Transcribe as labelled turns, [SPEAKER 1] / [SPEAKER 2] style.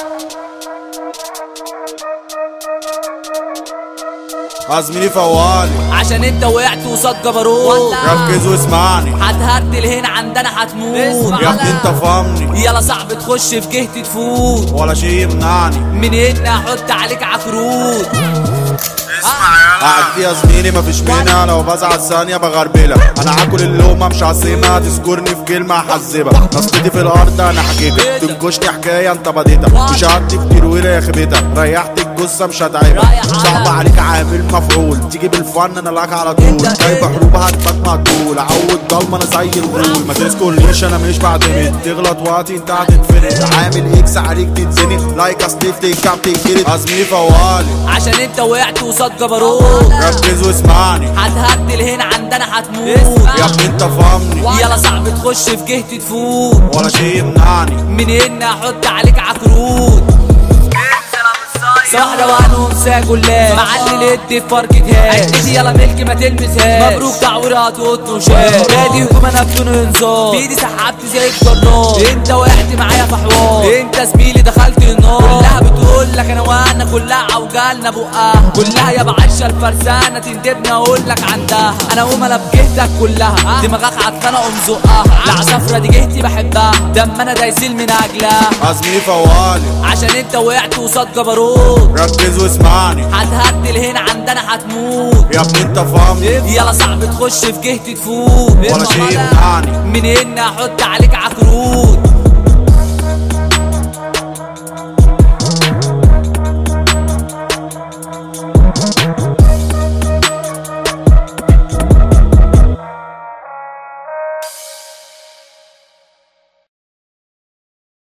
[SPEAKER 1] زميلي فوالي
[SPEAKER 2] عشان انت وقعت وصاد جبروت
[SPEAKER 1] ركز واسمعني
[SPEAKER 2] هتهدل هنا عندنا هتموت
[SPEAKER 1] يا ابني انت فهمني
[SPEAKER 2] يلا صعب تخش في جهتي تفوت
[SPEAKER 1] ولا شيء يمنعني
[SPEAKER 2] من هنا احط عليك عكروت
[SPEAKER 1] قاعد يا زميلي مفيش منها لو بزعل ثانية بغربلها انا هاكل اللقمة مش عاصمها تذكرني في كلمة احذبها نصيتي في الارض انا حكيتها تنكشني حكاية انت بديتها مش هعدي في ترويلة يا خبيتها ريحت الجثة مش هتعبها
[SPEAKER 2] رايح
[SPEAKER 1] صعب
[SPEAKER 2] على-
[SPEAKER 1] عليك عامل مفعول تيجي بالفن انا لك على طول
[SPEAKER 2] انت
[SPEAKER 1] جايب
[SPEAKER 2] ايه؟
[SPEAKER 1] حروب هتبات مقتول عود ضلمة انا زي الغول ما تذكرنيش انا مش بعتمد تغلط وقتي انت هتتفرد عامل اكس عليك تتزنق لايك استيف تنكب تنكرد ازميلي فوالي
[SPEAKER 2] عشان انت وقعت وصاد جبروت
[SPEAKER 1] ركز واسمعني
[SPEAKER 2] هتهدل هنا عندنا هتموت
[SPEAKER 1] يا ابني انت فهمني
[SPEAKER 2] يلا صعب تخش في جهتي تفوت
[SPEAKER 1] ولا شيء يمنعني
[SPEAKER 2] من هنا احط عليك عكروت صح روقان ومسا جلاد معلي اليد في فركة هاي عدتي يلا ملكي ما تلمسهاش مبروك تعويرات وقط وشاد نادي هجوم انا بدون انذار في ايدي سحبت زي الجرار انت وقعت معايا في حوار انت زميلي دخلت النار كلها بتقول لك انا وانا كلها عوجالنا بقها كلها يا بعشة الفرسانة تندبني اقول لك عندها انا قوم انا بجهتك كلها دماغك عطلانة قوم زقها العصافرة دي جهتي بحبها دم انا دايسيل من اجلها
[SPEAKER 1] ازميلي فوالي
[SPEAKER 2] عشان انت وقعت وصاد جبروت
[SPEAKER 1] ركز واسمعني
[SPEAKER 2] هتهدل هنا عندنا هتموت
[SPEAKER 1] يا ابني انت فهمني
[SPEAKER 2] يلا صعب تخش في جهتي تفوت
[SPEAKER 1] ولا شيء يمنعني
[SPEAKER 2] من هنا احط عليك عكروت